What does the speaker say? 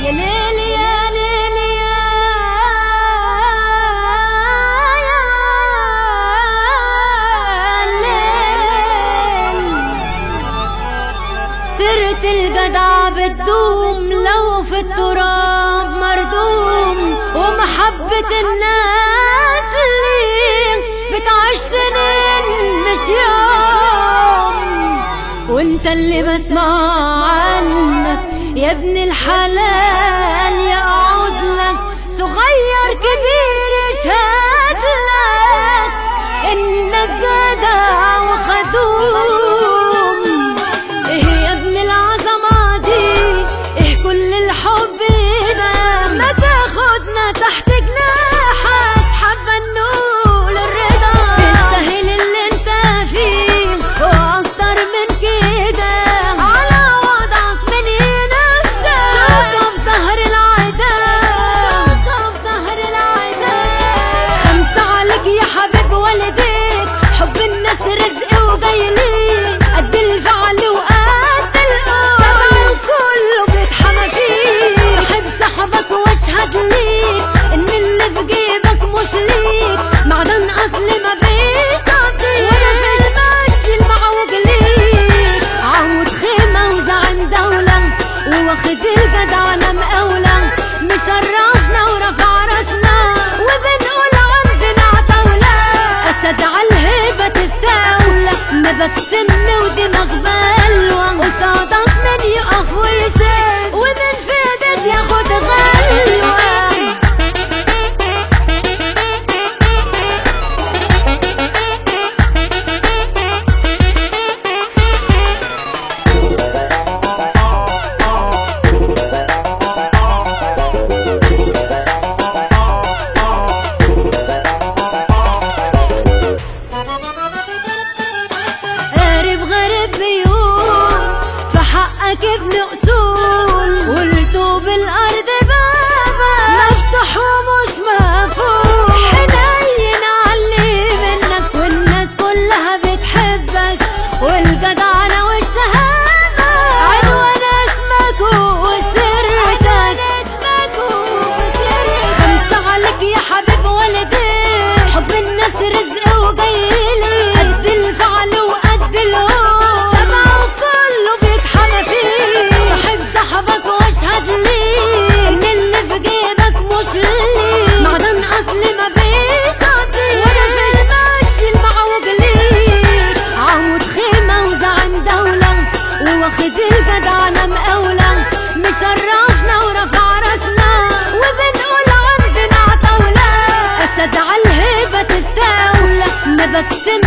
يا ليل يا ليل يا ليل سرت الجدع بتدوم لو في التراب مردوم ومحبة الناس اللي بتعيش سنين مش يوم وانت اللي بسمع عنك يا ابن الحلال يقعد لك صغير كبير يشهد لك انك جدع وخدوم ايه يا ابن العظمة دي ايه كل الحب ده ما تاخدنا تحت جناحك حابة نقول الرضا تستاهل اللي انت فيه واكتر من كده على وضعك من نفسك شوكة في ظهر العداء شوكة في ظهر العداء خمسة عليك يا حبيب والديك حب الناس رزق وجاي ليك قد الفعل وقد القول سبعة وكله بيتحمى فيك صاحب صاحبك واشهد ليك ان اللي في جيبك مش ليك معدن اصل ما بيصدق ولا في المشي المعوج ليك عمود خيمة وزعم دولة وواخد الجدعنة مقاولة مشرفنا ورفع راسنا وبنقول عندنا عتاولة أسد على الهبة تستولى ما بتسم ودماغ بلوى قصادك من يقف ويسد ومن في ايدك ياخد غلوة قارب غريب بيقول في حقك ابن اصول قلتوا بالارض بابا مفتوح ومش مقفول حنين علي منك والناس كلها بتحبك والجدعنة والشهامة عنوان اسمك وسرك اسمك وسرك خمسة عليك يا حبيب والديك حب الناس رزق وجايلي قد الفعل وقد الهول سبعة وكله بيتحمى فيك صاحب صاحبك واشهد ليك ان اللي في جيبك مش ليك معدن اصل ما بيصدق ولا في المشي المعوج ليك عمود خيمة وزعم دولة وواخد الجدعنة مقاولة مشرفنا ورفع راسنا وبنقول عندنا عتاولة أسد على الهبة تستولى ما بتسم